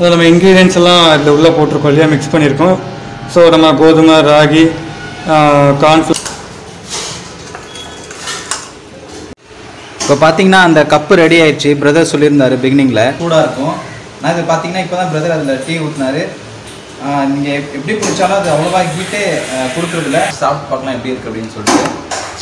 so நம்ம ingredients எல்லாம் இதில் உள்ளே போட்டிருக்கோம் இல்லையா மிக்ஸ் பண்ணியிருக்கோம் ஸோ நம்ம கோதுமை ராகி கார்ன்ஃப்ளவர் இப்போ பார்த்தீங்கன்னா அந்த கப்பு ரெடி ஆயிடுச்சு பிரதர் சொல்லியிருந்தாரு பிகினிங்கில் சூடாக இருக்கும் நான் இது பார்த்தீங்கன்னா இப்போ தான் பிரதர் அதில் டீ ஊற்றினாரு நீங்கள் எப்படி குடித்தாலும் அது அவ்வளோவா ஹீட்டே கொடுக்குறதில்ல சாப்பிட்டு பார்க்கலாம் எப்படி இருக்குது அப்படின்னு சொல்லிட்டு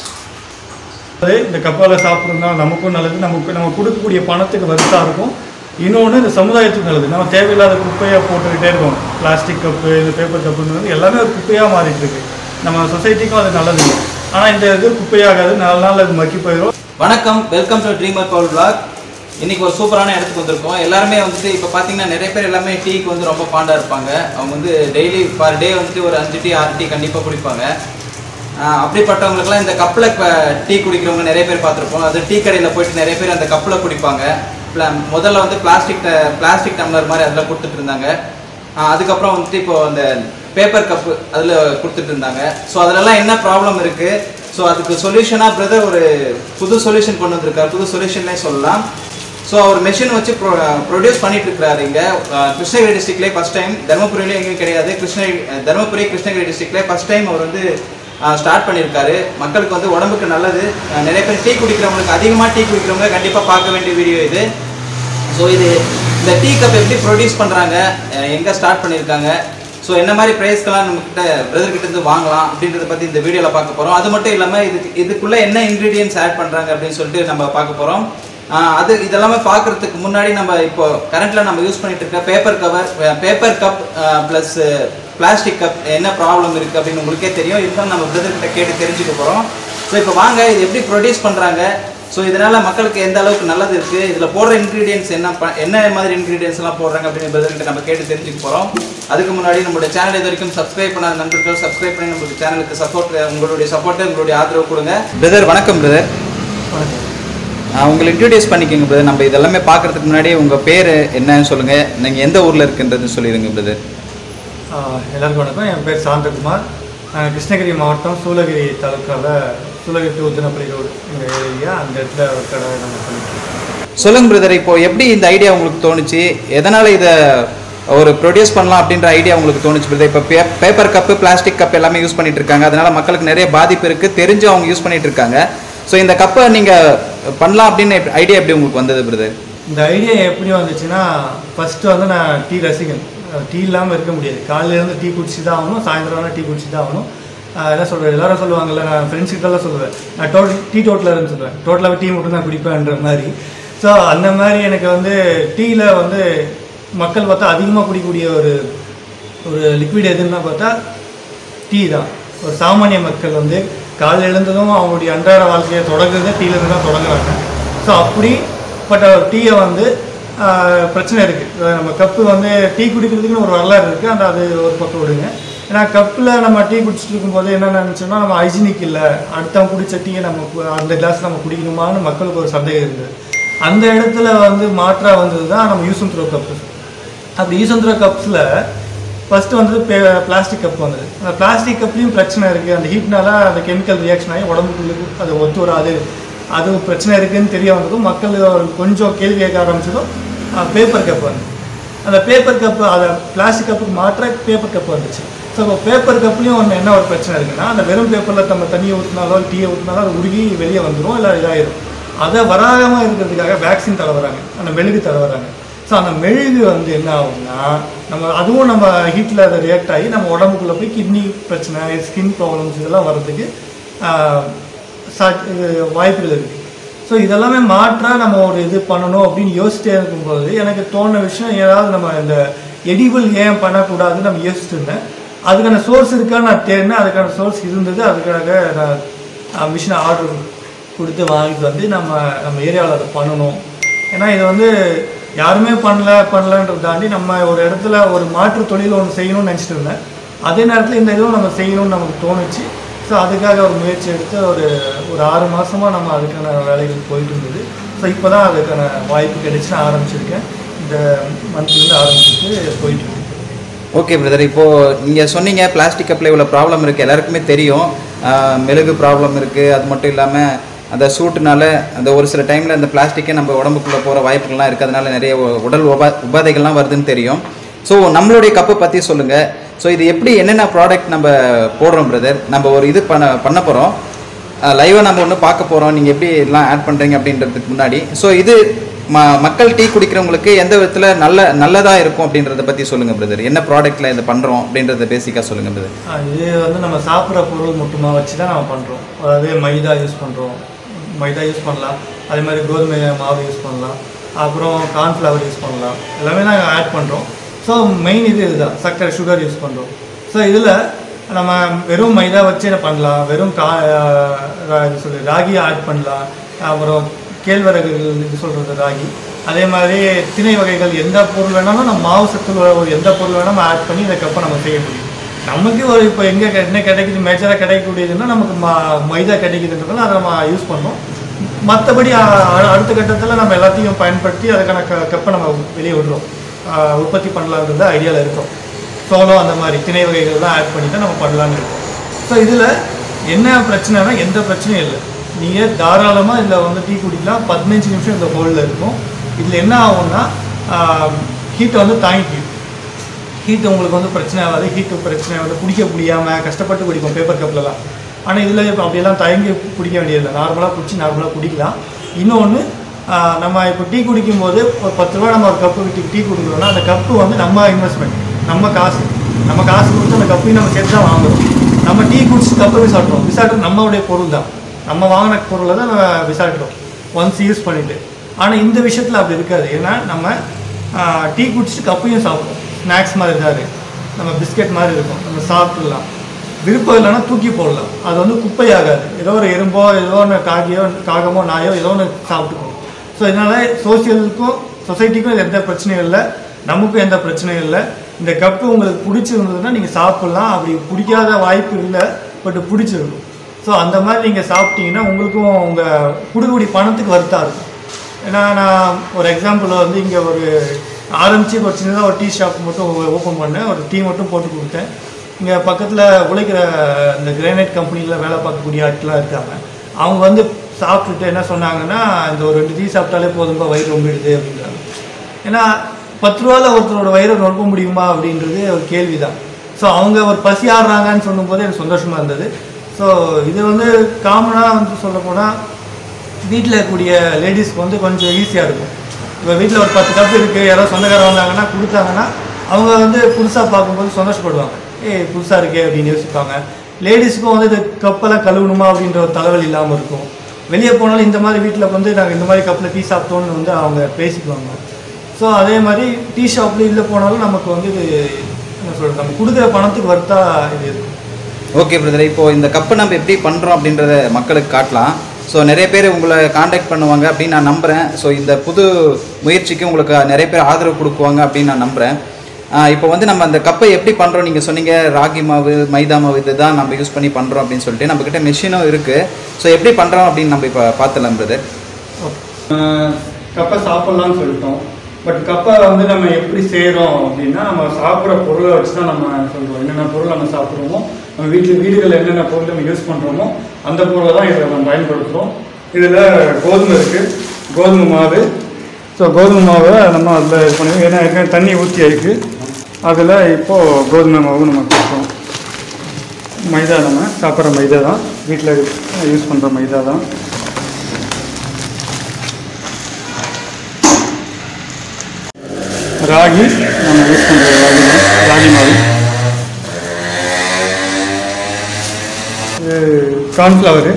அது இந்த கப்பால் சாப்பிட்றதுனால நமக்கும் நல்லது நமக்கு நம்ம கொடுக்கக்கூடிய பணத்துக்கு வருத்தாக இருக்கும் இன்னொன்று இந்த சமுதாயத்துக்கு நல்லது நம்ம தேவையில்லாத குப்பையாக போட்டுக்கிட்டே இருக்கோம் பிளாஸ்டிக் கப்பு இந்த பேப்பர் கப்புன்னு எல்லாமே ஒரு குப்பையாக மாறிட்டு இருக்கு நம்ம சொசைட்டிக்கும் அது நல்லது இல்லை ஆனால் இந்த இது குப்பையாகாது நாலு நாள் அது மக்கி போயிடும் வணக்கம் welcome to dreamer power vlog இன்னைக்கு ஒரு சூப்பரான இடத்துக்கு வந்திருக்கோம் எல்லாருமே வந்துட்டு இப்போ பார்த்தீங்கன்னா நிறைய பேர் எல்லாமே டீக்கு வந்து ரொம்ப பாண்டாக இருப்பாங்க அவங்க வந்து டெய்லி பர் டே வந்துட்டு ஒரு அஞ்சு டீ ஆறு டீ கண்டிப்பாக குடிப்பாங்க ஆஹ் அப்படிப்பட்டவங்களுக்குலாம் இந்த கப்பில் டீ குடிக்கிறவங்க நிறைய பேர் பார்த்துருப்போம் அது டீ கடையில் போயிட்டு நிறைய பேர் அந்த கப்பில் குடிப்பாங்க Pla- முதல்ல வந்து பிளாஸ்டிக் பிளாஸ்டிக் டம்ளர் மாதிரி அதில் கொடுத்துட்டு இருந்தாங்க ஆஹ் அதுக்கப்புறம் வந்துட்டு இப்போ அந்த பேப்பர் கப்பு அதில் கொடுத்துட்டு இருந்தாங்க ஸோ அதிலலாம் என்ன ப்ராப்ளம் இருக்குது ஸோ அதுக்கு சொல்யூஷனாக பிரதர் ஒரு புது சொல்யூஷன் கொண்டு வந்திருக்காரு புது சொல்யூஷன்லேயே சொல்லலாம் ஸோ அவர் மெஷின் வச்சு ப்ரொ ப்ரொடியூஸ் பண்ணிட்டு இருக்கிறாரு இங்கே கிருஷ்ணகிரி டிஸ்ட்ரிக்ட்லேயே ஃபஸ்ட் டைம் தருமபுரியிலே எங்கேயும் கிடையாது கிருஷ்ணகிரி அஹ் தருமபுரி கிருஷ்ணகிரி டிஸ்ட்ரிக்ட்லேயே ஃபஸ்ட் டைம் அவர் வந்து ஸ்டார்ட் பண்ணியிருக்காரு மக்களுக்கு வந்து உடம்புக்கு நல்லது அஹ் நிறைய பேர் டீ குடிக்கிறவங்களுக்கு அதிகமாக டீ குடிக்கிறவங்க கண்டிப்பாக பார்க்க வேண்டிய வீடியோ இது ஸோ இது இந்த டீ கப் எப்படி ப்ரொடியூஸ் பண்ணுறாங்க எங்கே ஸ்டார்ட் பண்ணியிருக்காங்க ஸோ என்ன மாதிரி ப்ரைஸ்க்கெல்லாம் நம்மக்கிட்ட பிரதர் கிட்ட இருந்து வாங்கலாம் அப்படின்றத பற்றி இந்த வீடியோவில் பார்க்க போகிறோம் அது மட்டும் இல்லாமல் இதுக்கு இதுக்குள்ளே என்ன இன்க்ரீடியன்ஸ் ஆட் பண்ணுறாங்க அப்படின்னு சொல்லிட்டு நம்ம பார்க்க போகிறோம் அது இதெல்லாமே பார்க்குறதுக்கு முன்னாடி நம்ம இப்போ கரண்ட்டில் நம்ம யூஸ் பண்ணிட்டு இருக்க paper cover paper cup plus plastic cup என்ன ப்ராப்ளம் இருக்குது அப்படின்னு உங்களுக்கே தெரியும் இருந்தாலும் நம்ம பிரதர் கிட்ட கேட்டு தெரிஞ்சுக்க போகிறோம் ஸோ இப்போ வாங்க இது எப்படி ப்ரொடியூஸ் பண்ணுறாங்க ஸோ இதனால மக்களுக்கு எந்த அளவுக்கு நல்லது இருக்கு இதுல போடுற இன்கிரீடியன்ஸ் என்ன ப- என்ன மாதிரி இன்கிரீடியன்ஸ் எல்லாம் போடுறாங்க அப்படின்னு பிரதர்கிட்ட நம்ம கேட்டு தெரிஞ்சுக்க போறோம் அதுக்கு முன்னாடி நம்மளுடைய சேனல் இது வரைக்கும் சப்ஸ்கிரைப் பண்ணாத நண்பர்கள் சப்ஸ்கிரைப் பண்ணி நம்மளுடைய சேனலுக்கு சப்போர்ட் உங்களுடைய சப்போர்ட் உங்களுடைய ஆதரவு கொடுங்க பிரதர் வணக்கம் பிரதர் உங்களை இன்ட்ரடியூஸ் பண்ணிக்கோங்க பிரதர் நம்ம இதெல்லாமே பார்க்கறதுக்கு முன்னாடி உங்க பேர் என்னன்னு சொல்லுங்க நீங்க எந்த ஊர்ல இருக்குன்றது சொல்லிடுங்க பிரதர் ஆஹ் எல்லாருக்கும் வணக்கம் என் பேர் சாந்தகுமார் நான் கிருஷ்ணகிரி மாவட்டம் சூளகிரி தாலுக்காவில் சூளகிரி டு உத்தனப்பள்ளி ரோடு எங்கள் ஏரியா அந்த இடத்துல ஒரு கடை நம்ம பண்ணிட்டு சொல்லுங்க பிரதர் இப்போ எப்படி இந்த ஐடியா உங்களுக்கு தோணுச்சு எதனால இதை ஒரு ப்ரொடியூஸ் பண்ணலாம் அப்படின்ற ஐடியா உங்களுக்கு தோணுச்சு பிரதர் இப்போ பேப்பர் கப்பு பிளாஸ்டிக் கப் எல்லாமே யூஸ் பண்ணிட்டு இருக்காங்க அதனால மக்களுக்கு நிறைய பாதிப்பு இருக்கு தெரிஞ்சு அவங்க யூஸ் பண்ணிட்டு இருக்காங்க ஸோ இந்த கப்பை நீங்க பண்ணலாம் அப்படின்னு ஐடியா எப்படி உங்களுக்கு வந்தது பிரதர் இந்த ஐடியா எப்படி வந்துச்சுன்னா ஃபஸ்ட்டு வந்து நான் டீ ரசிகன் டீ இல்லாமல் இருக்க முடியாது காலையிலேருந்து டீ குடிச்சு தான் ஆகணும் சாயந்தரம் வேணால் டீ குடிச்சு தான் ஆகணும் ஆஹ் என்ன சொல்கிறேன் எல்லாரும் சொல்லுவாங்கல்ல நான் ஃப்ரெண்ட்ஸ் கிட்டலாம் சொல்லுவேன் நான் டோட்டல் டீ டோட்டலர்னு சொல்லுவேன் டோட்டலாக டீ மட்டும் தான் குடிப்பேன்ற மாதிரி ஸோ அந்த மாதிரி எனக்கு வந்து டீயில் வந்து மக்கள் பார்த்தா அதிகமாக குடிக்கக்கூடிய ஒரு ஒரு லிக்விட் எதுன்னா பார்த்தா டீ தான் ஒரு சாமானிய மக்கள் வந்து காலையில் எழுந்ததும் அவங்களுடைய அன்றாட வாழ்க்கையை தொடங்குறதே டீலேருந்து தான் தொடங்குறாங்க ஸோ அப்படிப்பட்ட ஒரு டீயை வந்து ஆஹ், பிரச்சனை இருக்குது நம்ம கப்பு வந்து டீ குடிக்கிறதுக்குன்னு ஒரு வரலாறு இருக்குது அந்த அது ஒரு பக்கம் விடுங்க ஏன்னா கப்பில் நம்ம டீ குடிச்சிட்டு இருக்கும்போது என்ன நினச்சோம்னா நம்ம ஹைஜீனிக் இல்லை அடுத்தவங்க குடிச்ச டீயை நம்ம கு- அந்த கிளாஸ் நம்ம குடிக்கணுமான்னு மக்களுக்கு ஒரு சந்தேகம் இருந்தது அந்த இடத்துல வந்து மாற்றா வந்தது தான் நம்ம யூஸ் த்ரோ கப்பு அப்படி யூஸ் த்ரோ கப்ஸில் ஃபஸ்ட்டு வந்து பிளாஸ்டிக் கப் வந்தது அந்த பிளாஸ்டிக் கப்லேயும் பிரச்சனை இருக்குது அந்த ஹீட்னால அந்த கெமிக்கல் ரியாக்ஷன் ஆகி உடம்புக்குள்ளுக்கு அது ஒத்து வராது அது பிரச்சனை இருக்குன்னு தெரிய வந்ததும் மக்கள் ஒரு கொஞ்சம் கேள்வி கேட்க ஆரம்பிச்சதும் பேப்பர் கப் வந்து அந்த பேப்பர் கப்பு அதை பிளாஸ்டிக் கப்புக்கு மாற்ற பேப்பர் கப் வந்துச்சு ஸோ இப்போ பேப்பர் கப்லேயும் ஒன்று என்ன ஒரு பிரச்சனை இருக்குன்னா அந்த வெறும் பேப்பரில் நம்ம தண்ணியை ஊற்றினாலோ டீயை ஊற்றினாலோ அது உருகி வெளியே வந்துடும் இல்லை இதாயிரும் அதை வராமல் இருக்கிறதுக்காக வேக்சின் தடவுறாங்க அந்த மெழுகு தடவுறாங்க ஸோ அந்த மெழுகு வந்து என்ன ஆகும்னா நம்ம அதுவும் நம்ம ஹீட்டில் அதை ரியாக்ட் ஆகி நம்ம உடம்புக்குள்ளே போய் கிட்னி பிரச்சனை ஸ்கின் ப்ராப்ளம்ஸ் இதெல்லாம் வர்றதுக்கு ஆஹ், சாட் இது வாய்ப்புகள் இருக்குது ஸோ இதெல்லாமே மாற்றா நம்ம ஒரு இது பண்ணணும் அப்படின்னு யோசிச்சிட்டே இருக்கும்போது எனக்கு தோணுன விஷயம் ஏதாவது நம்ம இந்த எடிபிள் ஏன் பண்ணக்கூடாதுன்னு நம்ம யோசிச்சுட்டு இருந்தேன் அதுக்கான சோர்ஸ் இருக்கான்னு நான் தேடினேன் அதுக்கான சோர்ஸ் இருந்தது அதுக்காக நான் மிஷினை ஆர்டர் கொடுத்து வாங்கிட்டு வந்து நம்ம நம்ம ஏரியாவில் அதை பண்ணணும் ஏன்னா இது வந்து யாருமே பண்ணல பண்ணலன்றதை தாண்டி நம்ம ஒரு இடத்துல ஒரு மாற்று தொழில் ஒன்று செய்யணும்னு நினச்சிட்டு இருந்தேன் அதே நேரத்தில் இந்த இதுவும் நம்ம செய்யணும்னு நமக்கு தோணுச்சு ஸோ அதுக்காக ஒரு முயற்சி எடுத்து ஒரு ஒரு ஆறு மாசமா நம்ம அதுக்கான வேலைகள் போயிட்டு இருந்தது ஸோ இப்போ தான் அதுக்கான வாய்ப்பு கிடைச்சு நான் ஆரம்பிச்சிருக்கேன் இந்த மந்த்லேருந்து ஆரம்பிச்சுட்டு போயிட்டு இருக்கு ஓகே பிரதர் இப்போ நீங்க சொன்னீங்க பிளாஸ்டிக் கப்பில் இவ்வளோ ப்ராப்ளம் இருக்கு எல்லாருக்குமே தெரியும் ஆஹ் மெழுகு ப்ராப்ளம் இருக்கு அது மட்டும் இல்லாமல் அந்த சூட்டுனால அந்த ஒரு சில டைமில் அந்த பிளாஸ்டிக்கே நம்ம உடம்புக்குள்ளே போகிற வாய்ப்புகள்லாம் இருக்குது அதனால நிறைய உ- உடல் உபா உபாதைகள்லாம் வருதுன்னு தெரியும் ஸோ நம்மளுடைய கப்பை பற்றி சொல்லுங்கள் ஸோ இது எப்படி என்னென்ன ப்ராடக்ட் நம்ம போடுறோம் பிரதர் நம்ம ஒரு இது பண்ண பண்ண போகிறோம் லைவாக நம்ம ஒன்று பார்க்க போகிறோம் நீங்கள் எப்படி எல்லாம் ஆட் பண்ணுறீங்க அப்படின்றதுக்கு முன்னாடி ஸோ இது ம மக்கள் டீ குடிக்கிறவங்களுக்கு எந்த விதத்தில் நல்ல நல்லதாக இருக்கும் அப்படின்றத பற்றி சொல்லுங்கள் பிரதர் என்ன ப்ராடக்ட்டில் இதை பண்ணுறோம் அப்படின்றத பேசிக்காக சொல்லுங்கள் பிரதர் ஆ, இது வந்து நம்ம சாப்பிட்ற பொருள் மட்டுமா வச்சு தான் நம்ம பண்ணுறோம் அதாவது மைதா யூஸ் பண்ணுறோம் மைதா யூஸ் பண்ணலாம் அதே மாதிரி கோதுமை மாவு யூஸ் பண்ணலாம் அப்புறம் கார்ன்ஃப்ளவர் யூஸ் பண்ணலாம் எல்லாமே நாங்கள் ஆட் பண்ணுறோம் ஸோ மெயின் இது இதுதான் சர்க்கரை சுகர் யூஸ் பண்ணுறோம் ஸோ இதில் நம்ம வெறும் மைதா வச்சு இதை பண்ணலாம் வெறும் கா ரா- இது சொல்லு ராகி ஆட் பண்ணலாம் அப்புறம் கேழ்வரகுகள் இது சொல்கிறது ராகி அதே மாதிரி திணை வகைகள் எந்த பொருள் வேணாலும் நம்ம மாவு சத்து ஒரு எந்த பொருள் வேணாலும் ஆட் பண்ணி இந்த கப்பை நம்ம செய்ய முடியும் நமக்கு ஒரு இப்போ எங்கே என்ன கிடைக்குது மேஜராக கிடைக்கக்கூடியதுன்னா நமக்கு மா மைதா கிடைக்குதுன்றதால அதை நம்ம யூஸ் பண்ணோம் மற்றபடி அடுத்த கட்டத்தில் நம்ம எல்லாத்தையும் பயன்படுத்தி அதுக்கான க கப்பை நம்ம வெளியே விடுறோம் ஆஹ் உற்பத்தி பண்ணலான்றது ஐடியாவில் இருக்கோம் சோளம் அந்த மாதிரி திணை வகைகள்லாம் ஆட் பண்ணி தான் நம்ம பண்ணலான்னு இருக்கோம் ஸோ இதில் என்ன பிரச்சனைனா எந்த பிரச்சனையும் இல்லை நீங்கள் தாராளமாக இதில் வந்து டீ குடிக்கலாம் பதினஞ்சு நிமிஷம் இந்த ஹோலில் இருக்கும் இதில் என்ன ஆகும்னா ஹீட்டை வந்து தாங்கிக்கும் ஹீட் உங்களுக்கு வந்து பிரச்சனை ஆகாது ஹீட்டு பிரச்சனை வந்து குடிக்க முடியாமல் கஷ்டப்பட்டு குடிக்கும் பேப்பர் கப்லலாம் ஆனால் இதில் இப்போ அப்படியெல்லாம் தயங்கி குடிக்க வேண்டியதில்லை நார்மலாக குடிச்சு நார்மலாக குடிக்கலாம் இன்னொன்று நம்ம இப்போ டீ குடிக்கும்போது ஒரு பத்து ரூபா நம்ம ஒரு கப்பு டீ டீ குடிக்கிறோம்னா அந்த கப்பு வந்து நம்ம இன்வெஸ்ட்மெண்ட் நம்ம காசு நம்ம காசு கொடுத்து அந்த கப்பையும் நம்ம சேர்த்து தான் வாங்குறோம் நம்ம டீ குடிச்சு கப்பை விசாட்டுறோம் விசாட்டு நம்மளுடைய பொருள் தான் நம்ம வாங்கின பொருளை தான் நம்ம விசாட்டுறோம் ஒன்ஸ் யூஸ் பண்ணிட்டு ஆனால் இந்த விஷயத்தில் அப்படி இருக்காது ஏன்னா நம்ம டீ குடிச்சிட்டு கப்பையும் சாப்பிடுவோம் ஸ்நாக்ஸ் மாதிரி தான் இருக்கு நம்ம பிஸ்கெட் மாதிரி இருக்கும் நம்ம சாப்பிட்டுலாம் விருப்பம் இல்லைன்னா தூக்கி போடலாம் அது வந்து குப்பையாகாது ஏதோ ஒரு எறும்போ ஏதோ ஒன்று காகியோ காகமோ நாயோ ஏதோ ஒன்று சாப்பிட்டுக்கும் ஸோ இதனால சோசியலுக்கும் சொசைட்டிக்கும் எந்த பிரச்சனையும் இல்லை நமக்கும் எந்த பிரச்சனையும் இல்லை இந்த கப்பு உங்களுக்கு பிடிச்சிருந்ததுன்னா நீங்கள் சாப்பிட்லாம் அப்படி பிடிக்காத வாய்ப்பு இல்லை பட் பிடிச்சிருக்கும் ஸோ அந்த மாதிரி நீங்கள் சாப்பிட்டீங்கன்னா உங்களுக்கும் உங்கள் கொடுக்கக்கூடிய பணத்துக்கு வருத்தா இருக்கும் ஏன்னா நான் ஒரு எக்ஸாம்பிள் வந்து இங்கே ஒரு ஆரம்பித்து ஒரு சின்னதாக ஒரு டீ ஷாப் மட்டும் ஓப்பன் பண்ணேன் ஒரு டீ மட்டும் போட்டு கொடுத்தேன் இங்கே பக்கத்தில் உழைக்கிற இந்த கிரானைட் கம்பெனியில் வேலை பார்க்கக்கூடிய ஆட்களாக இருக்காங்க அவங்க வந்து சாப்பிட்டுட்டு என்ன சொன்னாங்கன்னா இந்த ஒரு ரெண்டு டீ சாப்பிட்டாலே போதும்பா வயிறு ரொம்பிடுது அப்படின்றாங்க ஏன்னா பத்து ரூபாவில் ஒருத்தரோட வயிறை நிரப்ப முடியுமா அப்படின்றது ஒரு கேள்வி தான் ஸோ அவங்க ஒரு பசி ஆடுறாங்கன்னு சொல்லும்போது எனக்கு சந்தோஷமாக இருந்தது ஸோ இது வந்து காமனாக வந்து சொல்லப்போனால் வீட்டில் இருக்கக்கூடிய லேடிஸ்க்கு வந்து கொஞ்சம் ஈஸியாக இருக்கும் இப்போ வீட்டில் ஒரு பத்து கப் இருக்குது யாரோ சொந்தக்காரர் வந்தாங்கன்னா கொடுத்தாங்கன்னா அவங்க வந்து புதுசாக பார்க்கும்போது சந்தோஷப்படுவாங்க ஏய் புதுசாக இருக்கே அப்படின்னு யோசிப்பாங்க லேடிஸ்க்கும் வந்து இது கப்பெல்லாம் கழுவணுமா அப்படின்ற ஒரு தலைவலி இல்லாமல் இருக்கும் வெளியே போனாலும் இந்த மாதிரி வீட்டில் வந்து நாங்கள் இந்த மாதிரி கப்பில் டீ சாப்பிட்டோம்னு வந்து அவங்க பேசிக்குவாங்க ஸோ அதே மாதிரி டீ ஷாப்பில் இல்லை போனாலும் நமக்கு வந்து இது என்ன சொல்கிறது நம்ம கொடுக்குற பணத்துக்கு வர்த்தா இது இருக்கும் ஓகே பிரதர் இப்போ இந்த கப்பை நம்ம எப்படி பண்ணுறோம் அப்படின்றத மக்களுக்கு காட்டலாம் ஸோ நிறைய பேர் உங்களை காண்டாக்ட் பண்ணுவாங்க அப்படின்னு நான் நம்புகிறேன் ஸோ இந்த புது முயற்சிக்கு உங்களுக்கு நிறைய பேர் ஆதரவு கொடுக்குவாங்க அப்படின்னு நான் நம்புகிறேன் இப்போ வந்து நம்ம அந்த கப்பை எப்படி பண்ணுறோம் நீங்கள் சொன்னீங்க ராகி மாவு மைதா மாவு இதுதான் நம்ம யூஸ் பண்ணி பண்ணுறோம் அப்படின்னு சொல்லிட்டு நம்மக்கிட்ட மிஷினும் இருக்குது ஸோ எப்படி பண்ணுறோம் அப்படின்னு நம்ம இப்போ பார்த்துலாம் பிரதர் கப்பை சாப்பிட்லாம்னு சொல்லிட்டோம் பட் கப்பை வந்து நம்ம எப்படி செய்கிறோம் அப்படின்னா நம்ம சாப்பிட்ற பொருளை வச்சு தான் நம்ம சொல்கிறோம் என்னென்ன பொருள் நம்ம சாப்பிட்றோமோ நம்ம வீட்டில் வீடுகளில் என்னென்ன பொருள் நம்ம யூஸ் பண்ணுறோமோ அந்த பொருளை தான் இதை நம்ம பயன்படுத்துகிறோம் இதில் கோதுமை இருக்குது கோதுமை மாவு ஸோ கோதுமை மாவை நம்ம அதில் இது பண்ணுவோம் ஏன்னா ஏற்கனவே தண்ணி ஊற்றி ஆயிருக்கு அதில் இப்போது கோதுமை மாவு நம்ம கொடுக்குறோம் மைதா நம்ம சாப்பிட்ற மைதா தான் வீட்டில் யூஸ் பண்ணுற மைதா தான் ராகி நம்ம யூஸ் பண்ணுற ராகி தான் ராகி மாவு இது கார்ன்ஃப்ளவரு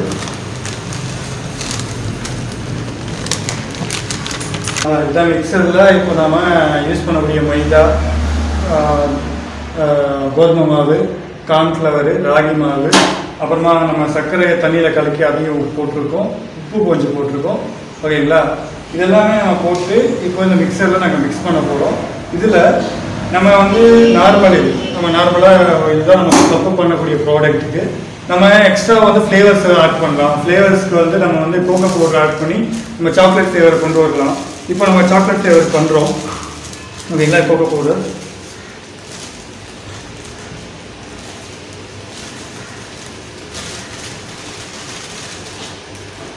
இதான் மிக்சரில் இப்போ நாம் யூஸ் பண்ணக்கூடிய மைதா ஆஹ், ஆஹ், கோதுமை மாவு கார்ன்ஃப்ளவரு ராகி மாவு அப்புறமா நம்ம சர்க்கரையை தண்ணியில் கலக்கி அதையும் போட்டிருக்கோம் உப்பு கொஞ்சம் போட்டிருக்கோம் ஓகேங்களா இதெல்லாமே நம்ம போட்டு இப்போ இந்த மிக்சரில் நாங்கள் மிக்ஸ் பண்ண போகிறோம் இதில் நம்ம வந்து நார்மல் இது நம்ம நார்மலாக இதுதான் நம்ம தப்பு பண்ணக்கூடிய ப்ராடக்ட்டுக்கு நம்ம எக்ஸ்ட்ரா வந்து ஃப்ளேவர்ஸ் ஆட் பண்ணலாம் ஃப்ளேவர்ஸ்க்கு வந்து நம்ம வந்து கோகோ பவுடர் ஆட் பண்ணி நம்ம சாக்லேட் ஃப்ளேவர் கொண்டு வரலாம் இப்போ நம்ம சாக்லேட் ஃப்ளேவர் பண்ணுறோம் ஓகேங்களா கோகோ பவுடர்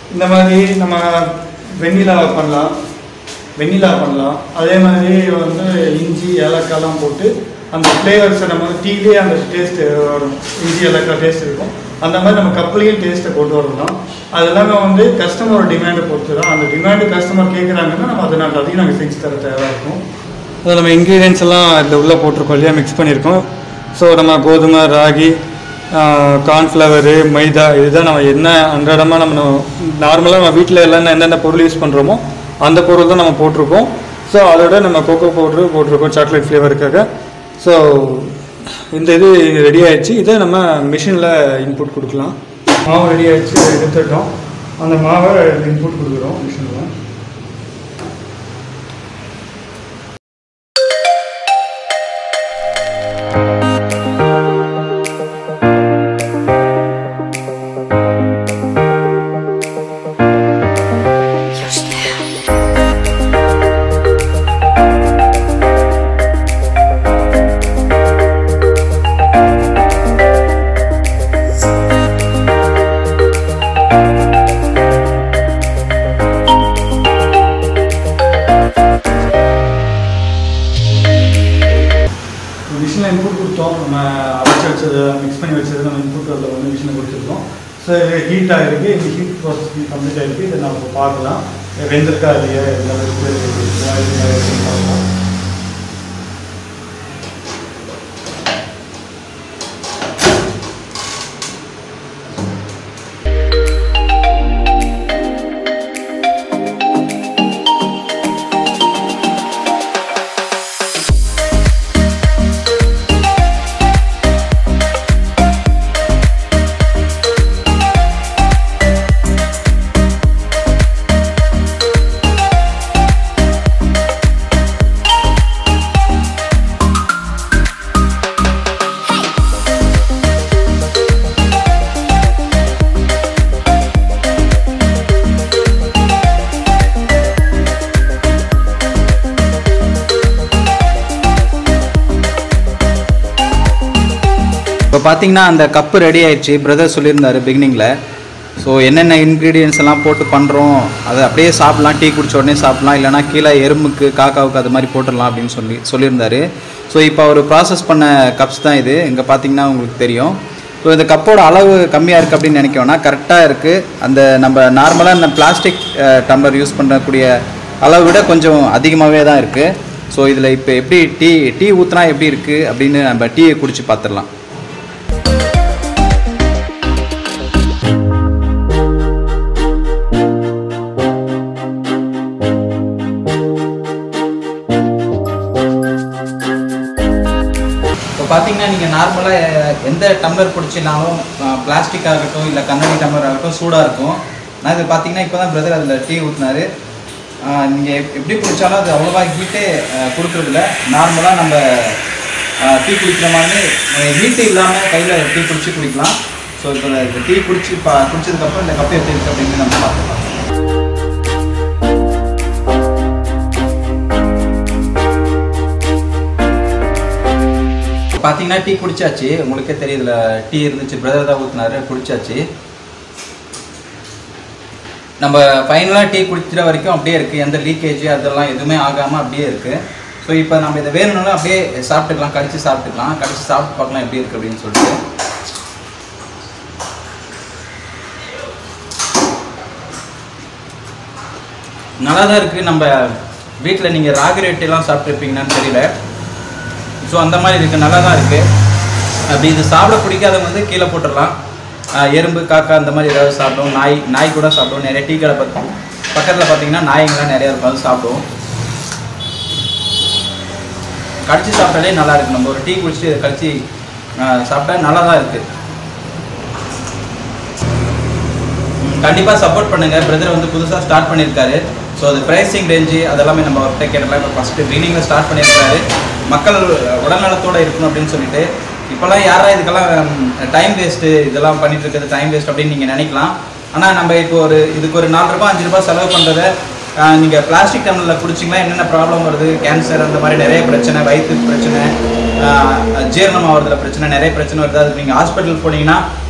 இந்த மாதிரி நம்ம வெண்ணிலா பண்ணலாம் வெண்ணிலா பண்ணலாம் அதே மாதிரி வந்து இஞ்சி ஏலக்காய்லாம் போட்டு அந்த ஃப்ளேவர்ஸை நம்ம வந்து டீலே அந்த டேஸ்ட் வரும் இஞ்சி ஏலக்காய் டேஸ்ட் இருக்கும் அந்த மாதிரி நம்ம கப்புலையும் டேஸ்ட்டை கொண்டு வரலாம் அது எல்லாமே வந்து கஸ்டமரோட டிமாண்டை பொறுத்து தான் அந்த டிமாண்டு கஸ்டமர் கேட்குறாங்கன்னா நம்ம அதை நாங்கள் அதையும் நாங்கள் செஞ்சு தர தேவையாக இருக்கும் அதில் நம்ம இன்க்ரீடியன்ஸ் எல்லாம் இதில் உள்ளே போட்டிருக்கோம் இல்லையா மிக்ஸ் பண்ணியிருக்கோம் ஸோ நம்ம கோதுமை ராகி கார்ன்ஃப்ளவரு மைதா இதுதான் நம்ம என்ன அன்றாடமாக நம்ம நார்மலாக நம்ம வீட்டில் எல்லாம் என்னென்ன பொருள் யூஸ் பண்ணுறோமோ அந்த பொருள் தான் நம்ம போட்டிருக்கோம் ஸோ அதோட நம்ம கோகோ பவுட்ரு போட்டிருக்கோம் சாக்லேட் ஃப்ளேவருக்காக ஸோ இந்த இது ரெடி ஆயிடுச்சு இதை நம்ம மிஷினில் இன்புட் கொடுக்கலாம் மாவு ரெடி ஆயிடுச்சு எடுத்துட்டோம் அந்த மாவை இன்புட் கொடுக்குறோம் மிஷினில் மிஷினில் இன்புட் கொடுத்தோம் நம்ம அரைச்சி வச்சது மிக்ஸ் பண்ணி வச்சது நம்ம இன்புட் அதில் வந்து மிஷினில் கொடுத்துருக்கோம் ஸோ இது ஹீட் ஆகிருக்கு இந்த ஹீட் ப்ராசஸ் கம்ப்ளீட் ஆகிருக்கு இதை நம்ம இப்போ பார்க்கலாம் வெந்திருக்கா இல்லையா எந்த அளவுக்கு இருக்குன்னு பார்க்கலாம் இப்போ பார்த்தீங்கன்னா அந்த கப்பு ரெடி ஆயிடுச்சு பிரதர் சொல்லியிருந்தாரு பிகினிங்கில் ஸோ என்னென்ன இன்க்ரீடியன்ஸ் எல்லாம் போட்டு பண்ணுறோம் அதை அப்படியே சாப்பிட்லாம் டீ குடிச்ச உடனே சாப்பிட்லாம் இல்லைனா கீழே எறும்புக்கு காக்காவுக்கு அது மாதிரி போட்டுடலாம் அப்படின்னு சொல்லி சொல்லியிருந்தாரு ஸோ இப்போ அவர் ப்ராசஸ் பண்ண கப்ஸ் தான் இது இங்கே பார்த்தீங்கன்னா உங்களுக்கு தெரியும் ஸோ இந்த கப்போட அளவு கம்மியாக இருக்குது அப்படின்னு நினைக்கோன்னா கரெக்டாக இருக்குது அந்த நம்ம நார்மலாக இந்த பிளாஸ்டிக் டம்ளர் யூஸ் பண்ணக்கூடிய அளவை விட கொஞ்சம் அதிகமாகவே தான் இருக்குது ஸோ இதில் இப்போ எப்படி டீ டீ ஊற்றினா எப்படி இருக்குது அப்படின்னு நம்ம டீயை குடிச்சு பார்த்துடலாம் இப்போ பார்த்தீங்கன்னா நீங்கள் நார்மலாக எந்த டம்ளர் குடிச்சினாலும் பிளாஸ்டிக் ஆகட்டும் இல்லை கண்ணாடி டம்ளர் ஆகட்டும் சூடாக இருக்கும் நான் இது பார்த்தீங்கன்னா இப்போ தான் பிரதர் அதில் டீ ஊற்றினாரு நீங்கள் எப்படி குடித்தாலும் அது அவ்வளோவா ஹீட்டே கொடுக்குறதில்ல நார்மலாக நம்ம டீ குடிக்கிற மாதிரி ஹீட்டு இல்லாமல் கையில் டீ குடிச்சு குடிக்கலாம் ஸோ இப்போ இந்த டீ குடிச்சு பா குடிச்சதுக்கப்புறம் இந்த கப்பு எப்படி இருக்குது அப்படின்னு நம்ம பார்த்துக்கலாம் பார்த்தீங்கன்னா டீ குடிச்சாச்சு உங்களுக்கே தெரியுதுல டீ இருந்துச்சு பிரதர் தான் ஊற்றினாரு குடிச்சாச்சு நம்ம ஃபைனலாக டீ குடிக்கிற வரைக்கும் அப்படியே இருக்குது எந்த லீக்கேஜ் அதெல்லாம் எதுவுமே ஆகாமல் அப்படியே இருக்குது ஸோ இப்போ நம்ம இதை வேணும்னாலும் அப்படியே சாப்பிட்டுக்கலாம் கடிச்சு சாப்பிட்டுக்கலாம் கடிச்சு சாப்பிட்டு பார்க்கலாம் எப்படி இருக்குது அப்படின்னு சொல்லிட்டு நல்லா தான் இருக்குது நம்ம வீட்டில் நீங்கள் ராகி ரொட்டிலாம் சாப்பிட்ருப்பீங்கன்னு தெரியல ஸோ அந்த மாதிரி இருக்குது நல்லா தான் இருக்குது அப்படி இது சாப்பிட பிடிக்காதவங்க வந்து கீழே போட்டுடலாம் ஆஹ் எறும்பு காக்கா அந்த மாதிரி ஏதாவது சாப்பிடும் நாய் நாய் கூட சாப்பிடும் நிறைய டீ கடை பக்கம் பக்கத்தில் பார்த்தீங்கன்னா நாய்ங்களாம் நிறையா இருக்கும் அது சாப்பிடும் கடிச்சு சாப்பிட்டாலே நல்லா இருக்கு நம்ம ஒரு டீ குடிச்சிட்டு இதை கடிச்சு ஆஹ் சாப்பிட்டா நல்லா தான் இருக்குது கண்டிப்பாக சப்போர்ட் பண்ணுங்கள் பிரதர் வந்து புதுசாக ஸ்டார்ட் பண்ணியிருக்காரு ஸோ அது ப்ரைஸிங் ரேஞ்சு அதெல்லாமே நம்ம அவர்கிட்ட கேட்டலாம் இப்போ ஃபஸ்ட்டு பிகினிங்கில் ஸ்டார்ட் பண்ணியிருக்காரு மக்கள் உடல்நலத்தோடு இருக்கணும் அப்படின்னு சொல்லிட்டு இப்போல்லாம் யாரா இதுக்கெல்லாம் டைம் வேஸ்ட்டு இதெல்லாம் பண்ணிட்டு இருக்கிறது டைம் வேஸ்ட் அப்படின்னு நீங்கள் நினைக்கலாம் ஆனால் நம்ம இப்போ ஒரு இதுக்கு ஒரு நாலு ரூபாய் அஞ்சு ரூபாய் செலவு பண்ணுறத நீங்கள் பிளாஸ்டிக் டம்ளரில் குடிச்சிங்கன்னா என்னென்ன ப்ராப்ளம் வருது கேன்சர் அந்த மாதிரி நிறைய பிரச்சனை வயிற்று பிரச்சனை ஆஹ் ஜீரணம் ஆகிறதுல பிரச்சனை நிறைய பிரச்சனை வருது அதுக்கு நீங்கள் ஹாஸ்பிட்டல் போனீங்கன்னா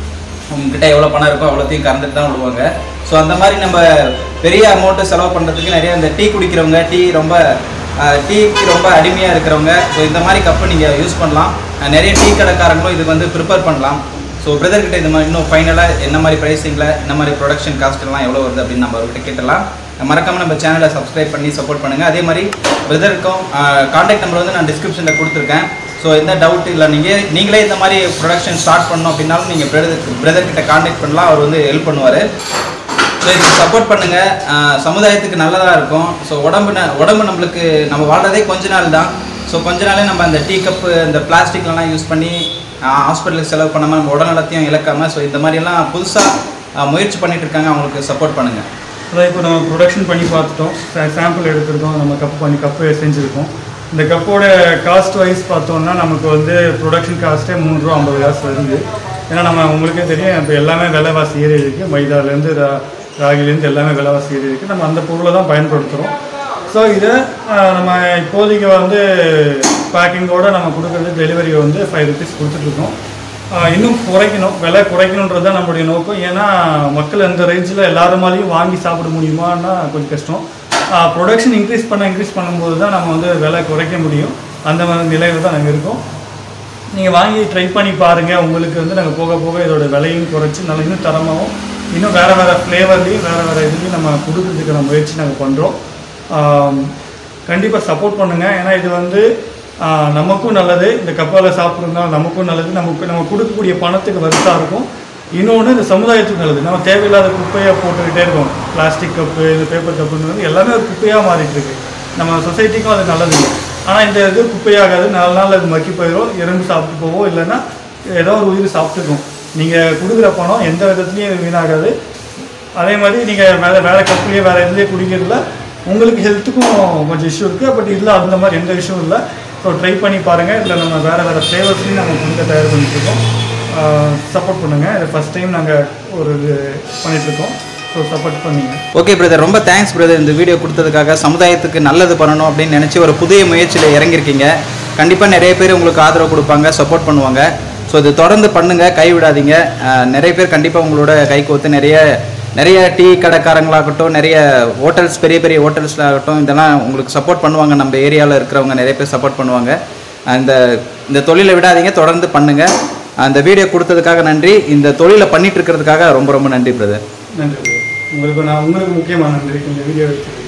உங்ககிட்ட எவ்வளோ பணம் இருக்கோ அவ்வளோத்தையும் கறந்துட்டு தான் விடுவாங்க ஸோ அந்த மாதிரி நம்ம பெரிய அமௌண்ட்டு செலவு பண்ணுறதுக்கு நிறைய இந்த டீ குடிக்கிறவங்க டீ ரொம்ப டீக்கு ரொம்ப அடிமையாக இருக்கிறவங்க ஸோ இந்த மாதிரி கப்பு நீங்கள் யூஸ் பண்ணலாம் அஹ் நிறைய டீ கடைக்காரங்களும் இதுக்கு வந்து ப்ரிப்பேர் பண்ணலாம் ஸோ பிரதர் கிட்ட இந்த மாதிரி இன்னும் ஃபைனலாக என்ன மாதிரி ப்ரைஸிங்கில் என்ன மாதிரி ப்ரொடக்ஷன் காஸ்ட் எல்லாம் எவ்வளோ வருது அப்படின்னு நம்ம அவர்கிட்ட கேட்டலாம் மறக்காம நம்ம சேனலை சப்ஸ்கிரைப் பண்ணி சப்போர்ட் பண்ணுங்கள் அதே மாதிரி பிரதருக்கும் காண்டாக்ட் நம்பர் வந்து நான் டிஸ்கிரிப்ஷனில் கொடுத்துருக்கேன் ஸோ எந்த டவுட் இல்லை நீங்கள் நீங்களே இந்த மாதிரி ப்ரொடக்ஷன் ஸ்டார்ட் பண்ணணும் அப்படின்னாலும் நீங்கள் பிரதர் பிரதர் கிட்ட காண்டாக்ட் பண்ணலாம் அவர் வந்து ஹெல்ப் பண்ணுவார் ஸோ இதுக்கு சப்போர்ட் பண்ணுங்க ஆஹ் சமுதாயத்துக்கு நல்லதாக இருக்கும் ஸோ உடம்பு ந- உடம்பு நம்மளுக்கு நம்ம வாழ்றதே கொஞ்ச நாள் தான் ஸோ கொஞ்ச நாளே நம்ம அந்த டீ கப்பு இந்த பிளாஸ்டிக்லாம் யூஸ் பண்ணி ஹாஸ்பிட்டலுக்கு செலவு பண்ணாமல் நம்ம உடல்நலத்தையும் இழக்காமல் ஸோ இந்த மாதிரியெல்லாம் புதுசாக முயற்சி பண்ணிட்டு இருக்காங்க அவங்களுக்கு சப்போர்ட் பண்ணுங்க அதான் இப்போ நம்ம ப்ரொடக்ஷன் பண்ணி பார்த்துட்டோம் சாம்பிள் எடுத்திருக்கோம் நம்ம கப் பண்ணி கப்பு செஞ்சுருக்கோம் இந்த கப்போட காஸ்ட் வைஸ் பார்த்தோம்னா நமக்கு வந்து ப்ரொடக்ஷன் காஸ்ட்டே மூணு ரூபா ஐம்பது காசு வருது ஏன்னா நம்ம உங்களுக்கே தெரியும் இப்போ எல்லாமே விலைவாசி ஏறி இருக்குது மைதாலேருந்து ரா ராகிலேருந்து எல்லாமே விலைவாசி ஏறி இருக்குது நம்ம அந்த பொருளை தான் பயன்படுத்துகிறோம் ஸோ இதை ஆஹ், நம்ம இப்போதைக்கு வந்து பேக்கிங்கோட நம்ம கொடுக்குறது டெலிவரி வந்து ஃபைவ் ருபீஸ் கொடுத்துட்ருக்கோம் ஆஹ் இன்னும் குறைக்கணும் விலை குறைக்கணுன்றது தான் நம்மளுடைய நோக்கம் ஏன்னா மக்கள் அந்த ரேஞ்சில் எல்லாருமாலையும் வாங்கி சாப்பிட முடியுமான்னா கொஞ்சம் கஷ்டம் ப்ரொடக்ஷன் இன்க்ரீஸ் பண்ண இன்க்ரீஸ் பண்ணும்போது தான் நம்ம வந்து விலை குறைக்க முடியும் அந்த மாதிரி நிலையில் தான் நாங்கள் இருக்கோம் நீங்கள் வாங்கி ட்ரை பண்ணி பாருங்கள் உங்களுக்கு வந்து நாங்கள் போக போக இதோட விலையும் குறைச்சி நல்ல இன்னும் தரமாகவும் இன்னும் வேறு வேறு ஃப்ளேவர்லேயும் வேறு வேறு இதுலேயும் நம்ம கொடுக்கறதுக்கான முயற்சி நாங்கள் பண்ணுறோம் கண்டிப்பாக சப்போர்ட் பண்ணுங்கள் ஏன்னா இது வந்து ஆஹ், நமக்கும் நல்லது இந்த கப்பால் சாப்பிட்றதுனால நமக்கும் நல்லது நமக்கு நம்ம கொடுக்கக்கூடிய பணத்துக்கு வருத்தா இருக்கும் இன்னொன்று இந்த சமுதாயத்துக்கு நல்லது நம்ம தேவையில்லாத குப்பையாக போட்டுக்கிட்டே இருக்கோம் பிளாஸ்டிக் கப்பு இந்த பேப்பர் கப்புன்னு வந்து எல்லாமே ஒரு குப்பையாக மாறிட்டு இருக்கு நம்ம சொசைட்டிக்கும் அது நல்லது இல்லை ஆனால் இந்த இது குப்பையாகாது நாலு நாள் அது மக்கி போயிடும் எறும்பு சாப்பிட்டு போவோம் இல்லைன்னா ஏதோ ஒரு உயிர் சாப்பிட்டுக்கும் நீங்கள் கொடுக்குற பணம் எந்த விதத்துலையும் வீணாகாது அதே மாதிரி நீங்கள் வேறு வேறு கப்புலேயே வேறு இதுலேயே குடிக்கிறதுல உங்களுக்கு ஹெல்த்துக்கும் கொஞ்சம் இஷ்யூ இருக்குது பட் இதில் அந்த மாதிரி எந்த இஷ்யூ இல்லை ஸோ ட்ரை பண்ணி பாருங்கள் இதில் நம்ம வேறு வேறு ஃப்ளேவர்ஸ்லையும் நம்ம கொடுக்க தயார் பண்ணிட்டுருக்கோம் சப்போர்ட் பண்ணுங்கள் இது ஃபஸ்ட் டைம் நாங்கள் ஒரு இது பண்ணிகிட்ருக்கோம் ஸோ சப்போர்ட் பண்ணீங்க ஓகே பிரதர் ரொம்ப தேங்க்ஸ் பிரதர் இந்த வீடியோ கொடுத்ததுக்காக சமுதாயத்துக்கு நல்லது பண்ணணும் அப்படின்னு நினச்சி ஒரு புதிய முயற்சியில் இறங்கியிருக்கீங்க கண்டிப்பாக நிறைய பேர் உங்களுக்கு ஆதரவு கொடுப்பாங்க சப்போர்ட் பண்ணுவாங்க ஸோ இது தொடர்ந்து பண்ணுங்கள் கைவிடாதீங்க அஹ், நிறைய பேர் கண்டிப்பாக உங்களோட கை கோத்து நிறைய நிறைய டீ கடைக்காரங்களாகட்டும் நிறைய ஹோட்டல்ஸ் பெரிய பெரிய ஹோட்டல்ஸ்ல ஆகட்டும் இதெல்லாம் உங்களுக்கு சப்போர்ட் பண்ணுவாங்க நம்ம ஏரியாவில் இருக்கிறவங்க நிறைய பேர் சப்போர்ட் பண்ணுவாங்க அந்த இந்த தொழிலை விடாதீங்க தொடர்ந்து பண்ணுங்கள் அந்த வீடியோ கொடுத்ததுக்காக நன்றி இந்த தொழிலை பண்ணிட்டு இருக்கிறதுக்காக ரொம்ப ரொம்ப நன்றி பிரதர் நன்றி உங்களுக்கு நான் உங்களுக்கு முக்கியமான நன்றி இந்த வீடியோ எடுத்து